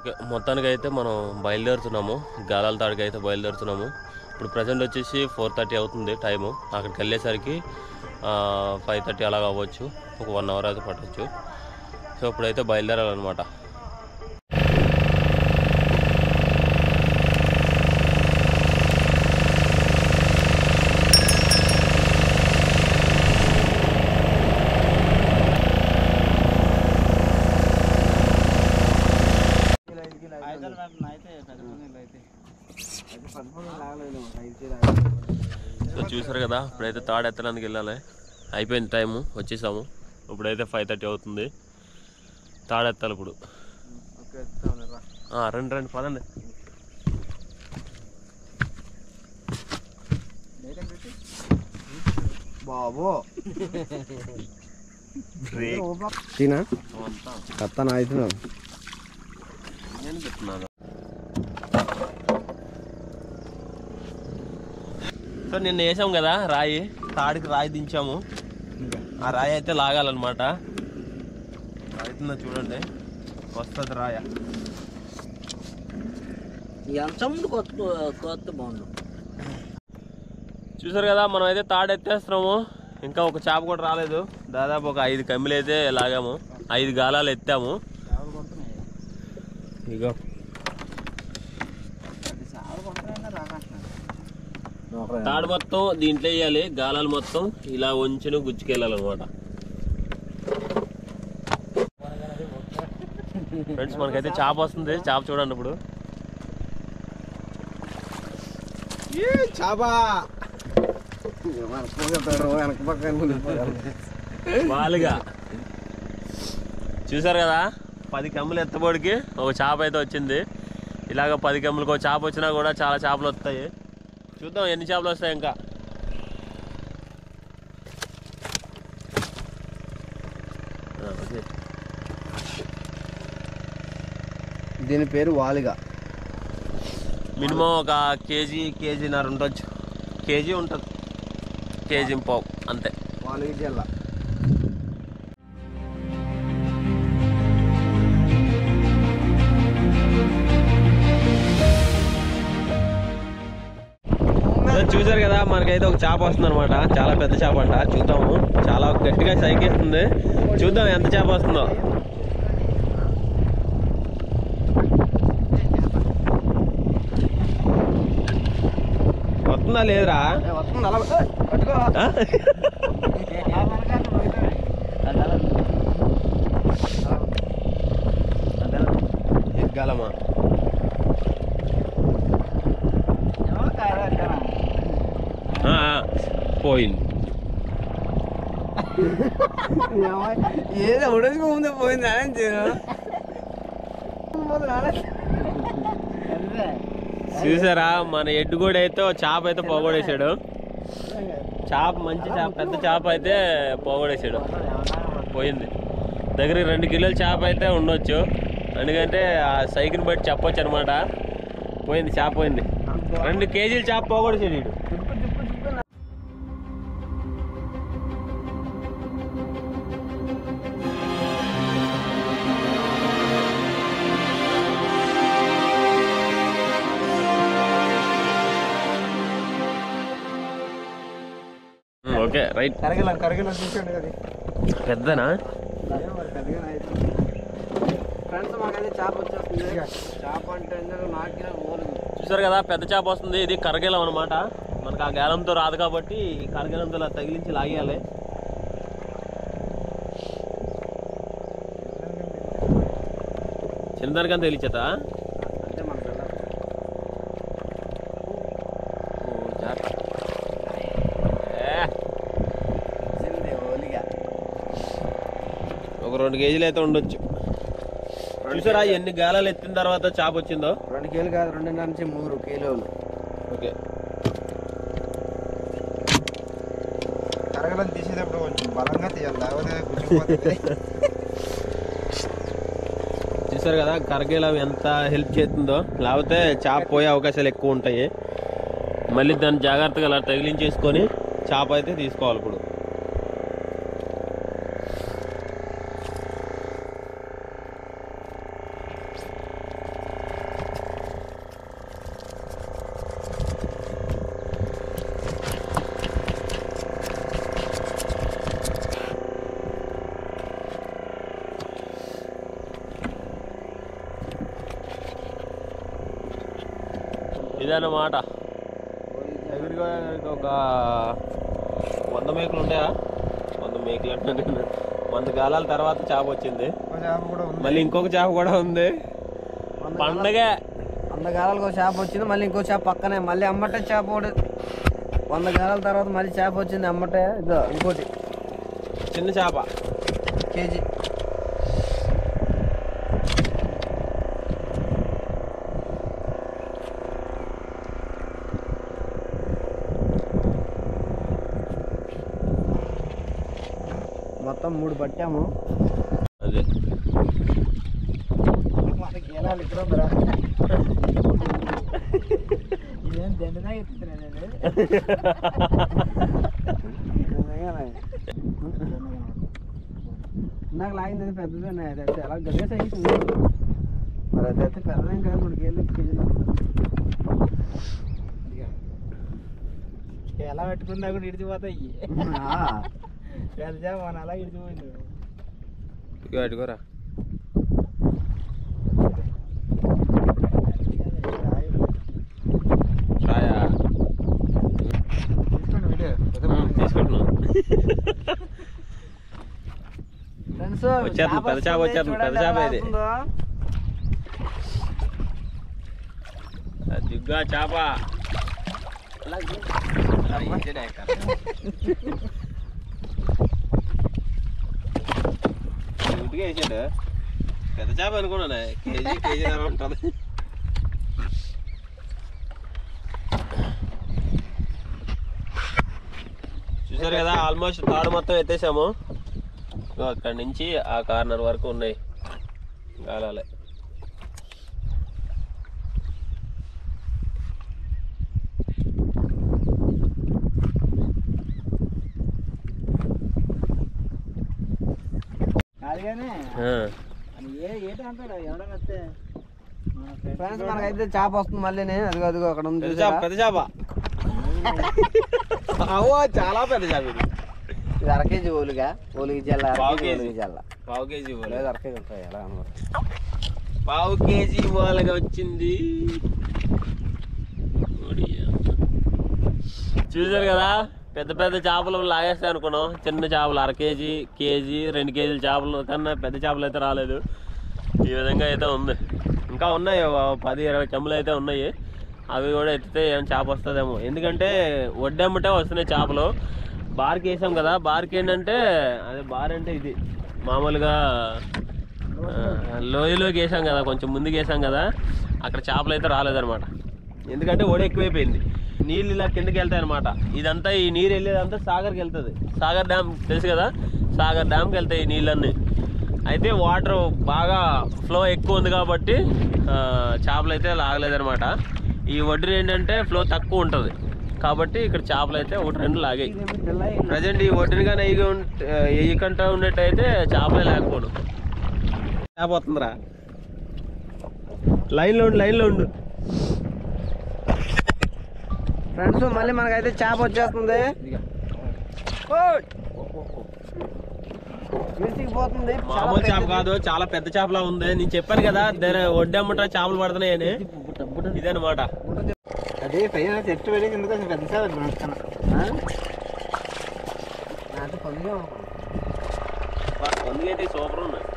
Okay మొత్తానికి అయితే మనం బయలుదేరుతున్నాము గాలాల తాడికి అయితే బయలుదేరుతున్నాము ఇప్పుడు ప్రజెంట్ వచ్చేసి ఫోర్ థర్టీ అవుతుంది టైము అక్కడికి వెళ్ళేసరికి ఫైవ్ థర్టీ అలాగ అవ్వచ్చు ఒక వన్ అవర్ అయితే పట్టవచ్చు సో ఇప్పుడైతే బయలుదేరాలన్నమాట సో చూసారు కదా ఇప్పుడైతే తాడు ఎత్తడానికి వెళ్ళాలి అయిపోయింది టైము వచ్చేసాము ఇప్పుడైతే ఫైవ్ థర్టీ అవుతుంది తాడు ఎత్తాలి ఇప్పుడు ఆ, రండి రండి పదండి బాబో తినా కత్తాను అవుతున్నావు నేను పెట్టున్నాను సో నిన్న వేసాం కదా రాయి తాడికి రాయి దించాము ఆ రాయి అయితే లాగాలన్నమాట అవుతుందో చూడండి వస్తుంది రాయ ఎంత ముందు కొత్త కొత్త బాగుండు చూసారు కదా మనం అయితే తాడు ఎత్తేస్తున్నాము ఇంకా ఒక చేప కూడా రాలేదు దాదాపు ఒక ఐదు కమ్మిలు అయితే లాగాము ఐదు గాలాలు ఎత్తాము ఇగో తాడు మొత్తం దీంట్లో వేయాలి గాలాలు మొత్తం ఇలా ఉంచును గుచ్చుకెళ్ళాలన్నమాట ఫ్రెండ్స్ మనకైతే చేప వస్తుంది చేప చూడండి ఇప్పుడు చాపా వెనక పక్క బాలుగా చూసారు కదా పది కమ్ములు ఎత్తబడికి ఒక చేప అయితే వచ్చింది ఇలాగ పది కమ్ములకు ఒక చేప వచ్చినా కూడా చాలా చేపలు వస్తాయి చూద్దాం ఎన్ని చేపలు వస్తాయి ఇంకా ఆ, ఓకే. దీని పేరు వాలిగా మినిమం ఒక కేజీ కేజీన్నర ఉండొచ్చు కేజీ ఉంటుంది కేజీ పావు అంతే వాలిగా జిల్లా సో చూసారు కదా మనకైతే ఒక చేప వస్తుంది అనమాట చాలా పెద్ద చేప అంట చూద్దాము చాలా గట్టిగా సైకిస్తుంది చూద్దాం ఎంత చేప వస్తుందో వస్తుందా లేదురా వస్తుంది అలా ఏ, పట్టుకో ఆ? ఎగ్గాలమా ఆ, ఆ, పోయింది ఏదో ఉడేసుకో ముందే పోయింది అని చూసారా మన ఎడ్డు కూడా అయితే ఓ చేప అయితే పోగొడేశాడు చేప మంచి చేప పెద్ద చేప అయితే పోగొడేశాడు పోయింది దగ్గరికి రెండు కిలోల చేప అయితే ఉండొచ్చు ఎందుకంటే ఆ సైకిల్ బట్టి చెప్పొచ్చు అనమాట పోయింది చేప పోయింది రెండు కేజీల చేప పోగొడేశాడు వీడు ఉమ్, ఓకే రైట్ కరగల కరగల చూసాడు కదా పెద్దనా ఫ్రెండ్స్ మాకైతే చేప వచ్చేస్తుంది చేప అంటే నాకు ఓలు చూసారు కదా పెద్ద చేప వస్తుంది ఇది కరగేలం అనమాట మనకు ఆ గేలంతో రాదు కాబట్టి ఈ కరగేలంతో ఇలా తగిలించి లాగేయాలి చిన్నదానికంత తెలిచేత అంటే మన పిల్ల వచ్చింది ఓలిగా ఒక రెండు కేజీలు అయితే ఉండొచ్చు చూసారా ఎన్ని గాలాలు ఎత్తిన తర్వాత చేప వచ్చిందో రెండు కేలు కాదు రెండున్నర నుంచి మూడు కిలోలు ఓకే కరగలం తీసేటప్పుడు కొంచెం బలంగా తీయాలి లేకపోతే గుచ్చిపోతుంది చూసారు కదా కరగేలం ఎంత హెల్ప్ చేస్తుందో లేకపోతే చేప పోయే అవకాశాలు ఎక్కువ ఉంటాయి మళ్ళీ దాన్ని జాగ్రత్తగా అలా తగిలించేసుకొని చేప అయితే తీసుకోవాలి ఇప్పుడు ఇదన్నమాట దగ్గరగా ఒక వంద మేకలు ఉంటాయా వంద మేకలు అంటే నేను వంద కాలాల తర్వాత చేప వచ్చింది మళ్ళీ ఇంకొక చేప కూడా ఉంది పండగ వంద గాలాలకు ఒక చేప వచ్చింది మళ్ళీ ఇంకో చేప పక్కనే మళ్ళీ అమ్మటే చేప ఒకటి వంద గాలాల తర్వాత మళ్ళీ చేప వచ్చింది అమ్మటే ఇదో ఇంకోటి చిన్న చేప కేజీ మొత్తం మూడు పట్టాము అదే మనకి గేలాలు ఇక్కడ ఉందిరా ఇదేం దండగా ఎత్తుతున్నా నేను నాకు లాగింది పెద్దది అది ఎలా గదిగా సైజు మరి అది అయితే పెద్దదేం కాదు మూడు కేజీలు కేజీలు ఎలా పెట్టుకున్నా కూడా ఇడిచిపోతాయి పెద్ద మన అలా ఇడిచిపోయింది ఇగో అటుకోరా ఛాయా తీసుకుంటున్నాం ఫ్రెండ్స్ వచ్చేస్తుంది, పెద్ద చేప వచ్చేస్తుంది, పెద్ద చేప ఇది. దిగ్గా చేప ఇంటికి వేసాడు పెద్ద చేప అనుకున్నాను కేజీ కేజీ ఉంటుంది చూసారు కదా ఆల్మోస్ట్ తాడు మొత్తం ఎత్తేసాము ఇగో అక్కడి నుంచి ఆ కార్నర్ వరకు ఉన్నాయి గాలాలే కాదుగానే ఆ. అది ఏ ఏటి అంటాడు ఎవడన్నా వస్తే మన friends ఫ్రెండ్స్ కూడా మనకైతే చేప వస్తుంది మళ్ళీ అదిగో అదిగో అక్కడ ఉంది పెద్ద చేప చూసారా? పెద్ద చేప అవో చాలా పెద్ద చేప ఇది ఇది అర కేజీ ఓలుగా ఓలిగి జల్ల అర పావు కేజీ కేజీ. ఓలిగి జల్ల పావు కేజీ ఇవ్వాలి. లేదు అర కేజీ ఉంటాయి ఎలా అనమాట పావు కేజీ వాళ్ళగా వచ్చింది ఒడియా. చూసారు కదా పెద్ద పెద్ద చేపలు లాగేస్తాయి అనుకున్నాం చిన్న చేపలు అర కేజీ కేజీ రెండు కేజీల చేపలు కన్నా పెద్ద చేపలు అయితే రాలేదు ఈ విధంగా అయితే ఉంది ఇంకా ఉన్నాయి ఓ పది ఇరవై చెంబులు అయితే ఉన్నాయి అవి కూడా ఎత్తితే ఏం చేప వస్తుందేమో ఎందుకంటే వడ్డెమ్మటే వస్తున్నాయి చేపలు బార్కి వేసాం కదా బార్కి ఏంటంటే అదే బార్ అంటే ఇది మామూలుగా ఆ, లోయలోకి వేసాం కదా కొంచెం ముందుకు వేసాం కదా అక్కడ చేపలు అయితే రాలేదన్నమాట ఎందుకంటే ఒడి ఎక్కువైపోయింది నీళ్ళు ఇలా కిందకి వెళ్తాయి అనమాట ఇదంతా ఈ నీరు వెళ్ళేదంతా సాగర్కి వెళ్తుంది సాగర్ డ్యామ్ తెలుసు కదా సాగర్ డ్యామ్కి వెళ్తాయి ఈ నీళ్ళన్నీ అయితే వాటర్ బాగా ఫ్లో ఎక్కువ ఉంది కాబట్టి ఆ, చేపలు అయితే లాగలేదన్నమాట ఈ ఒడ్డు ఏంటంటే ఫ్లో తక్కువ ఉంటుంది కాబట్టి ఇక్కడ చేపలు అయితే ఒకటి రెండు లాగాయి ప్రజెంట్ ఈ ఒడ్డుని కానీ ఎయ్యి ఎయ్యకంటా ఉన్నట్టయితే చేపలే లేకపోవడం చేప వస్తుందిరా లైన్లో ఉండు లైన్లో ఉండు ఫ్రెండ్స్ మళ్ళీ మనకైతే చేప వచ్చేస్తుంది మిర్చికి పోతుంది చాలా మామూలు చేప పెద్దది. కాదు చాలా పెద్ద చేపలా ఉంది నేను చెప్పాను కదా దగ్గర ఒడ్డమ్మట చేపలు పడుతున్నాయని ఇదనమాట అది పైన చెట్టు పెట్టి కింద కొంచెం పెద్ద సేవ అనుకున్నా ఆ? నాతో పొందిగా అందుకైతే సూపర్ ఉన్నాయి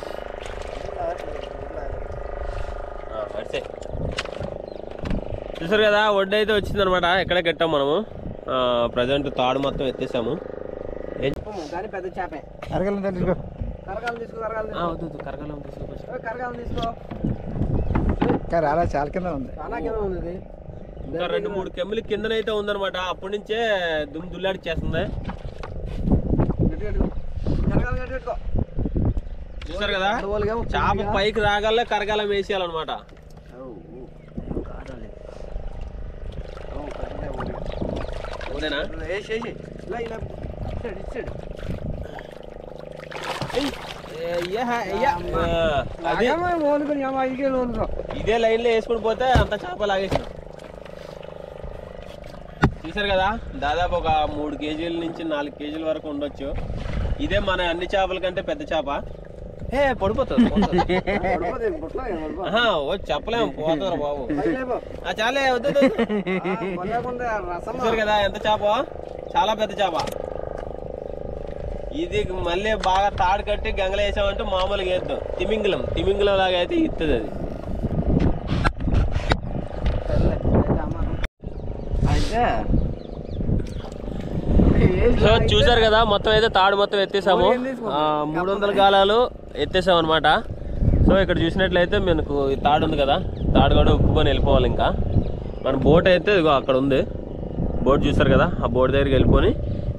ఆ, పడితే చూసారు కదా వడ్డీ అయితే వచ్చిందనమాట ఎక్కడ కట్టాం మనము ప్రజెంట్ తాడు మొత్తం ఎత్తేసాము ఏం కానీ పెద్ద చేపే అరగలం తీసుకో కరగాలం తీసుకో కరగాలం ఆ, వద్దు వద్దు కరకాలం తీసుకొచ్చి తీసుకో కరగాలం తీసుకో ఇంకా రాలా చాలా కింద ఉంది చాలా కింద ఉంది ఇది. ఇంకా రెండు మూడు కెమ్మిలి కిందనైతే ఉందన్నమాట అప్పటి నుంచే దుమ్ము దుల్లాడిచ్చేస్తుంది గట్టిగా పెట్టుకో. కరగాలం గట్టిగా పెట్టుకో. చూసారు కదా ఓలుగా ఒక చేప పొందిగా. పైకి రాగలే కరగాలం వేసేయాలన్నమాట ఓదేనా వేసి వేసి ఇలా ఇలా ఇచ్చాడు ఇచ్చాడు ఆ, అది అదేమో ఓలుకొని ఏమో ఐదు కేజీలు ఓలుకో. ఇదే లైన్ లో వేసుకుని పోతే అంత చేప లాగేసి చూసారు కదా దాదాపు ఒక మూడు కేజీల నుంచి నాలుగు కేజీల వరకు ఉండొచ్చు ఇదే మన అన్ని చేపల కంటే పెద్ద చేప ఏ పడిపోతుంది పోతుంది. పడిపోతే బుట్టలో ఏం పడిపో. ఆహా, ఓ చెప్పలేము పోతారు బాబు పైకి లేపో. ఆ చాలే వద్దు వద్దు, వద్దు. ఆ, కొనలేకుండా రసం చూసారు కదా ఎంత చేప చాలా పెద్ద చేప ఇది మళ్ళీ బాగా తాడు కట్టి గంగలు వేసామంటే మామూలుగా వేద్దాం తిమింగలం తిమింగలం లాగా అయితే ఇస్తుంది అది అయితే సో చూసారు కదా మొత్తం అయితే తాడు మొత్తం ఎత్తేసాము ఏం తీసుకో? ఆ, మూడు వందల గాలాలు ఎత్తేసాం అనమాట సో ఇక్కడ చూసినట్లయితే మనకు ఈ తాడు ఉంది కదా తాడు కూడా ఉప్పుకొని వెళ్ళిపోవాలి ఇంకా మన బోట్ అయితే ఇదిగో అక్కడ ఉంది బోట్ చూసారు కదా ఆ బోట్ దగ్గరికి వెళ్ళిపోయి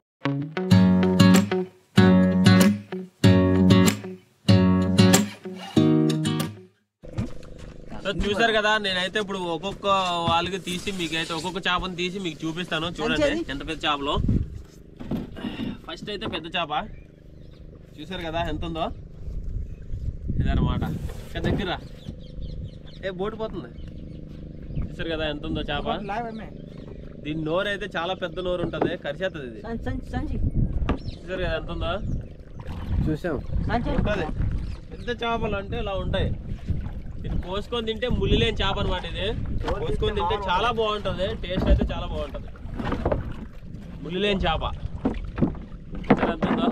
సో చూసారు కదా నేనైతే ఇప్పుడు ఒక్కొక్క వాళ్ళకి తీసి మీకైతే ఒక్కొక్క చేపను తీసి మీకు చూపిస్తాను చూడండి ఎంత పెద్ద చేపలో ఫస్ట్ అయితే పెద్ద చేప చూసారు కదా ఎంత ఉందో ఇదన్నమాట ఇక్కడ దగ్గర ఏ బోటు పోతుంది చూసారు కదా ఎంత ఉందో చేప లాగమే దీని నోరు అయితే చాలా పెద్ద నోరు ఉంటుంది కరిచేస్తుంది ఇది సంచి సంచి సంచి చూసారు కదా ఎంత ఉందో చూసాం సంచి ఉంటుంది పెద్ద చేపలు అంటే ఇలా ఉంటాయి ఇది కోసుకొని తింటే ముళ్ళు లేని చేప అనమాట ఇది కోసుకొని తింటే చాలా బాగుంటుంది టేస్ట్ అయితే చాలా బాగుంటుంది ముళ్ళు లేని చేప చూసారా ఎంత ఉందో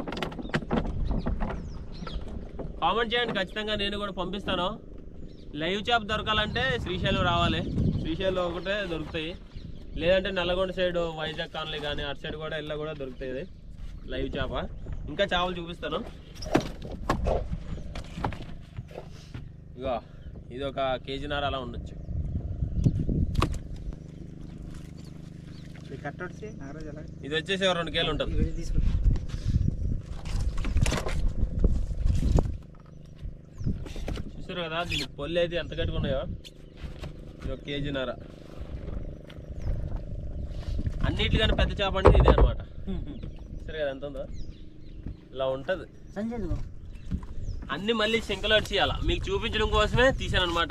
కామెంట్ చేయండి ఖచ్చితంగా నేను కూడా పంపిస్తాను లైవ్ చేప దొరకాలంటే శ్రీశైలం రావాలి శ్రీశైలం ఒకటే దొరుకుతాయి లేదంటే నల్లగొండ సైడ్ వైజాగ్ కాలనీ కానీ అటు సైడ్ కూడా ఇళ్ళ కూడా దొరుకుతాయి ఇది లైవ్ చేప ఇంకా చేపలు చూపిస్తాను ఇగో ఇది ఒక కేజీన్నర అలా ఉండొచ్చు కట్టొచ్చి నాగరాజు అలా ఇది వచ్చేసి రెండు కేలు ఉంటుంది తీసుకో చూసారు కదా దీని పొల్లి అయితే ఎంత కట్టుకున్నాయో ఇది ఒక కేజీన్నర అన్నిటికన్నా పెద్ద చేప అంటే ఇదే అనమాట చూసారు కదా ఎంత ఉందో ఇలా ఉంటుంది సంచి ఎందుకు? అన్ని మళ్ళీ సింకలో చేయాల మీకు చూపించడం కోసమే తీసాను అనమాట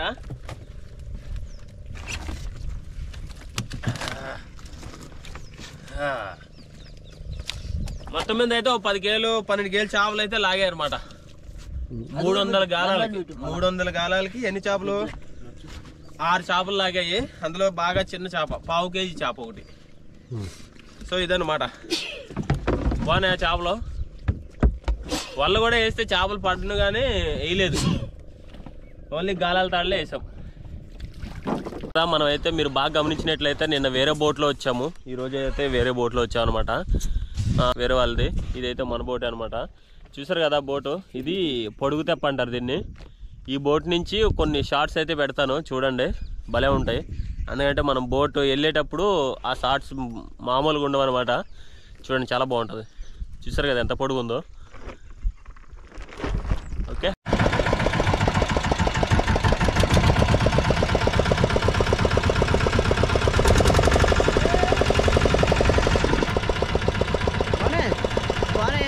మొత్తం మీద అయితే ఒక పది కేలు పన్నెండు కేలు చేపలు అయితే లాగాయి అనమాట మూడు వందల గాలాలకి మూడు వందల గాలాలకి ఎన్ని చేపలు ఆరు చేపలు లాగాయి అందులో బాగా చిన్న చేప పావు కేజీ చేప ఒకటి సో ఇదన్నమాట బాగున్నాయా చేపలు వల్ల కూడా వేస్తే చేపలు పడ్డను కానీ వేయలేదు ఓన్లీ గాలాల తాళ్ళే వేసాం కదా, మనం అయితే మీరు బాగా గమనించినట్లయితే నిన్న వేరే బోట్లో వచ్చాము ఈ రోజు అయితే వేరే బోట్లో వచ్చాం అనమాట వేరే వాళ్ళది ఇదైతే మన బోట్ అనమాట చూసారు కదా బోటు ఇది పొడుగు తెప్ప అంటారు దీన్ని ఈ బోట్ నుంచి కొన్ని షార్ట్స్ అయితే పెడతాను చూడండి భలే ఉంటాయి ఎందుకంటే మనం బోట్ వెళ్ళేటప్పుడు ఆ షార్ట్స్ మామూలుగా ఉండవు అనమాట చూడండి చాలా బాగుంటుంది చూసారు కదా ఎంత పొడుగు ఉందో ఓకే పోనీ, పోనీ.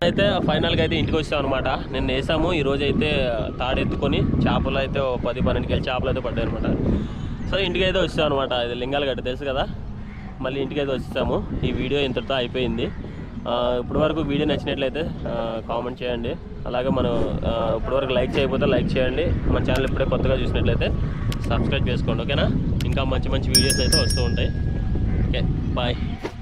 అయితే ఫైనల్గా అయితే ఇంటికి వచ్చాం అనమాట నిన్న వేసాము ఈ రోజు అయితే తాడెత్తుకొని చేపలు అయితే ఓ పది పన్నెండు కేజీ చేపలు అయితే పడ్డాయి అనమాట సో ఇంటికి అయితే వచ్చాం అనమాట ఇది లింగాల గడ్డ తెలుసు కదా మళ్ళీ ఇంటికి అయితే వచ్చేసాము ఈ వీడియో ఇంతటితో అయిపోయింది ఆ, ఇప్పటివరకు వీడియో నచ్చినట్లయితే ఆ, కామెంట్ చేయండి అలాగే మనం ఆ, ఇప్పటివరకు లైక్ చేయకపోతే లైక్ చేయండి మన ఛానల్ ఇప్పుడే కొత్తగా చూసినట్లయితే సబ్స్క్రైబ్ చేసుకోండి ఓకేనా ఇంకా మంచి మంచి వీడియోస్ అయితే వస్తూ ఉంటాయి ఓకే బాయ్